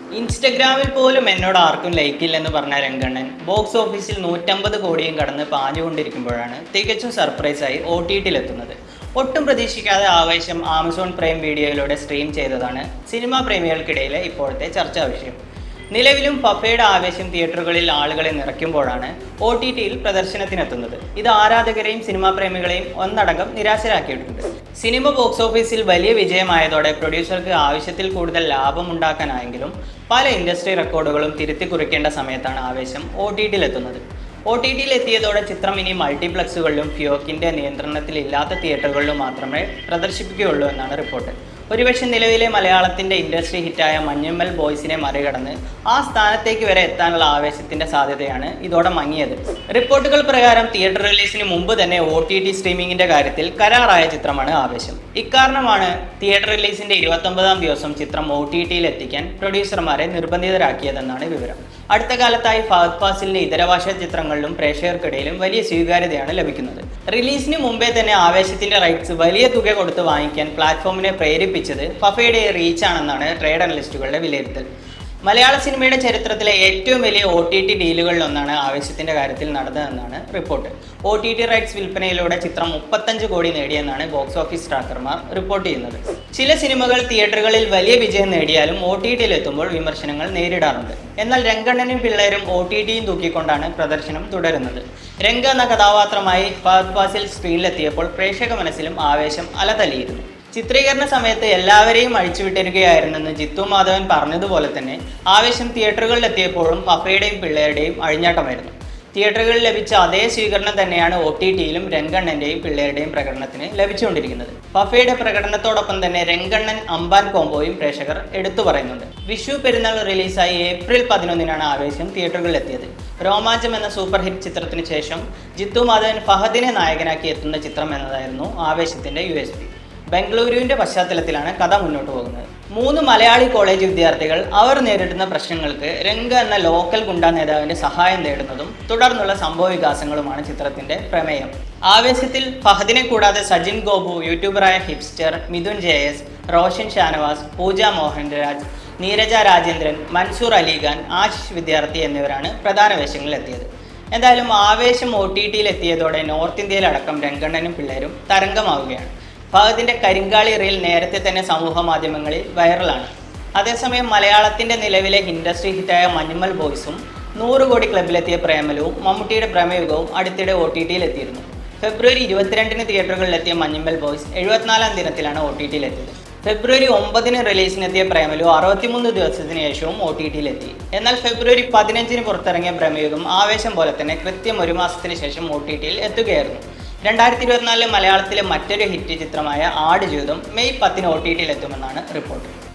ഇൻസ്റ്റഗ്രാമിൽ പോലും എന്നോട് ആർക്കും ലൈക്കില്ലെന്ന് പറഞ്ഞ രംഗണ്ണൻ ബോക്സ് ഓഫീസിൽ നൂറ്റമ്പത് കോടിയും കടന്ന് പാഞ്ഞുകൊണ്ടിരിക്കുമ്പോഴാണ് തികച്ചും സർപ്രൈസായി ഒ ടി ടിയിലെത്തുന്നത് ഒട്ടും പ്രതീക്ഷിക്കാതെ ആവേശം ആമസോൺ പ്രൈം വീഡിയോയിലൂടെ സ്ട്രീം ചെയ്തതാണ് സിനിമാ പ്രേമികൾക്കിടയിലെ ഇപ്പോഴത്തെ ചർച്ചാ വിഷയം നിലവിലും ഫഫയുടെ ആവേശം തിയേറ്ററുകളിൽ ആളുകളെ നിറയ്ക്കുമ്പോഴാണ് ഒ ടി ടിയിൽ പ്രദർശനത്തിനെത്തുന്നത് ഇത് ആരാധകരെയും സിനിമാ പ്രേമികളെയും ഒന്നടങ്കം നിരാശരാക്കിയിട്ടുണ്ട് സിനിമ ബോക്സ് ഓഫീസിൽ വലിയ വിജയമായതോടെ പ്രൊഡ്യൂസർക്ക് ആവശ്യത്തിൽ കൂടുതൽ ലാഭമുണ്ടാക്കാനായെങ്കിലും പല ഇൻഡസ്ട്രി റെക്കോർഡുകളും തിരുത്തി കുറിക്കേണ്ട സമയത്താണ് ആവേശം ഒ ടി ടിയിലെത്തുന്നത് ഒ ടി ടിയിൽ എത്തിയതോടെ ചിത്രം ഇനി മൾട്ടിപ്ലക്സുകളിലും ഫിയോക്കിൻ്റെ നിയന്ത്രണത്തിലില്ലാത്ത തിയേറ്ററുകളിലും മാത്രമേ പ്രദർശിപ്പിക്കുകയുള്ളൂ എന്നാണ് റിപ്പോർട്ട് ഒരുപക്ഷെ നിലവിലെ മലയാളത്തിൻ്റെ ഇൻഡസ്ട്രി ഹിറ്റായ മഞ്ഞുമ്മൽ ബോയ്സിനെ മറികടന്ന് ആ സ്ഥാനത്തേക്ക് വരെ എത്താനുള്ള ആവേശത്തിൻ്റെ സാധ്യതയാണ് ഇതോടെ മങ്ങിയത് റിപ്പോർട്ടുകൾ പ്രകാരം തിയേറ്റർ റിലീസിന് മുമ്പ് തന്നെ ഒ ടി ടി സ്ട്രീമിങ്ങിൻ്റെ കാര്യത്തിൽ കരാറായ ചിത്രമാണ് ആവേശം ഇക്കാരണമാണ് തിയേറ്റർ റിലീസിൻ്റെ ഇരുപത്തൊമ്പതാം ദിവസം ചിത്രം ഒ ടി ടിയിൽ എത്തിക്കാൻ പ്രൊഡ്യൂസർമാരെ നിർബന്ധിതരാക്കിയതെന്നാണ് വിവരം അടുത്ത കാലത്തായി ഫഹദ് ഫാസിലിന്റെ ഇതരഭാഷാ ചിത്രങ്ങളിലും പ്രേക്ഷകർക്കിടയിലും വലിയ സ്വീകാര്യതയാണ് ലഭിക്കുന്നത് റിലീസിന് മുമ്പേ തന്നെ ആവേശത്തിന്റെ റൈറ്റ്സ് വലിയ തുക കൊടുത്ത് വാങ്ങിക്കാൻ പ്ലാറ്റ്ഫോമിനെ പ്രേരിപ്പിച്ചത് ഫഫയുടെ റീച്ചാണെന്നാണ് ട്രേഡ് അനലിസ്റ്റുകളുടെ വിലയിരുത്തൽ മലയാള സിനിമയുടെ ചരിത്രത്തിലെ ഏറ്റവും വലിയ ഒ ടി ടി ഡീലുകളിലൊന്നാണ് ആവേശത്തിന്റെ കാര്യത്തിൽ നടന്നതെന്നാണ് report O T T rights വിൽപ്പനയിലൂടെ ചിത്രം മുപ്പത്തഞ്ച് കോടി നേടിയെന്നാണ് ബോക്സ് ഓഫീസ് ട്രാക്കർമാർ റിപ്പോർട്ട് ചെയ്യുന്നത് ചില സിനിമകൾ തിയേറ്ററുകളിൽ വലിയ വിജയം നേടിയാലും ഒ ടി ടിയിൽ എത്തുമ്പോൾ വിമർശനങ്ങൾ നേരിടാറുണ്ട് എന്നാൽ രംഗണ്ണനും പിള്ളേരും ഒ ടി ടിയും തൂക്കിക്കൊണ്ടാണ് പ്രദർശനം തുടരുന്നത് രംഗ എന്ന കഥാപാത്രമായി ഫഹദ് ഫാസിൽ സ്ക്രീനിലെത്തിയപ്പോൾ പ്രേക്ഷക മനസ്സിലും ആവേശം അലതല്ലിയിരുന്നു ചിത്രീകരണ സമയത്ത് എല്ലാവരെയും അഴിച്ചുവിട്ടിരിക്കുകയായിരുന്നെന്ന് ജിത്തു മാധവൻ പറഞ്ഞതുപോലെ തന്നെ ആവേശം തിയേറ്ററുകളിൽ എത്തിയപ്പോഴും ഫഫയുടെയും പിള്ളേരുടെയും അഴിഞ്ഞാട്ടമായിരുന്നു തിയേറ്ററുകളിൽ ലഭിച്ച അതേ സ്വീകരണം തന്നെയാണ് ഒ ടി ടിയിലും രംഗണ്ണൻ്റെയും പിള്ളേരുടെയും പ്രകടനത്തിന് ലഭിച്ചുകൊണ്ടിരിക്കുന്നത് ഫഫയുടെ പ്രകടനത്തോടൊപ്പം തന്നെ രംഗണ്ണൻ അമ്പാൻ കോംബോയും പ്രേക്ഷകർ എടുത്തു പറയുന്നുണ്ട് വിഷു പെരുന്നാൾ റിലീസായി ഏപ്രിൽ പതിനൊന്നിനാണ് ആവേശം തിയേറ്ററുകളിൽ എത്തിയത് രോമാഞ്ചം എന്ന സൂപ്പർ ഹിറ്റ് ചിത്രത്തിന് ശേഷം ജിത്തു മാധവൻ ഫഹദിനെ നായകനാക്കി എത്തുന്ന ചിത്രം എന്നതായിരുന്നു ആവേശത്തിന്റെ യു എസ് പി ബംഗളൂരുവിന്റെ പശ്ചാത്തലത്തിലാണ് കഥ മുന്നോട്ട് പോകുന്നത് മൂന്ന് മലയാളി കോളേജ് വിദ്യാർത്ഥികൾ അവർ നേരിടുന്ന പ്രശ്നങ്ങൾക്ക് രംഗ എന്ന ലോക്കൽ ഗുണ്ടാ നേതാവിന്റെ സഹായം തേടുന്നതും തുടർന്നുള്ള സംഭവ വികാസങ്ങളുമാണ് ചിത്രത്തിന്റെ പ്രമേയം ആവേശത്തിൽ ഫഹദിനെ കൂടാതെ സജിൻ ഗോപു യൂട്യൂബറായ Hipster Mithun J S Roshan Shanavas Pooja Mohanraj Neeraja Rajendran Mansoor Ali Khan Ashish Vidyarthi എന്നിവരാണ് പ്രധാന വേഷങ്ങളിലെത്തിയത് എന്തായാലും ആവേശം ഒ ടി ടിയിൽ എത്തിയതോടെ നോർത്ത് ഇന്ത്യയിലടക്കം രംഗണ്ണനും പിള്ളേരും തരംഗമാവുകയാണ് ഫഹദിന്റെ കരിങ്കാളി റീൽ നേരത്തെ തന്നെ സമൂഹ മാധ്യമങ്ങളിൽ വൈറലാണ് അതേസമയം മലയാളത്തിന്റെ നിലവിലെ ഇൻഡസ്ട്രി ഹിറ്റായ മഞ്ഞുമ്മൽ ബോയ്സും നൂറ് കോടി ക്ലബിലെത്തിയ പ്രേമലവും മമ്മൂട്ടിയുടെ പ്രേമയുഗവും അടുത്തിടെ ഒ ടി ടിയിൽ എത്തിയിരുന്നു ഫെബ്രുവരി ഇരുപത്തിരണ്ടിന് തിയേറ്ററുകളിലെത്തിയ മഞ്ഞുമ്മൽ ബോയ്സ് എഴുപത്തിനാലാം ദിനത്തിലാണ് ഒ ടി ടിയിൽ എത്തിയത് ഫെബ്രുവരി ഒമ്പതിന് റിലീസിനെത്തിയ പ്രേമലു അറുപത്തിമൂന്ന് ദിവസത്തിന് ശേഷവും ഒ ടി ടിയിലെത്തി എന്നാൽ ഫെബ്രുവരി പതിനഞ്ചിന് പുറത്തിറങ്ങിയ പ്രേമയുഗം ആവേശം പോലെ തന്നെ കൃത്യം ഒരു മാസത്തിന് ശേഷം ഒ ടി ടിയിൽ എത്തുകയായിരുന്നു രണ്ടായിരത്തി ഇരുപത്തിനാലിലെ മലയാളത്തിലെ മറ്റൊരു ഹിറ്റ് ചിത്രമായ ആടുജീവിതം മെയ് പത്തിന് ഒ ടി ടിയിൽ എത്തുമെന്നാണ് റിപ്പോർട്ട്